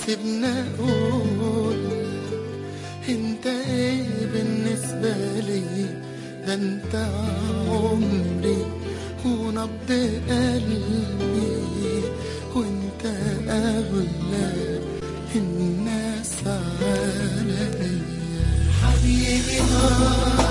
سيبنا اقول انت ايه بالنسبة لي ده انت عمري ونبض قلبي وانت اغلى الناس عليا حبيبي آه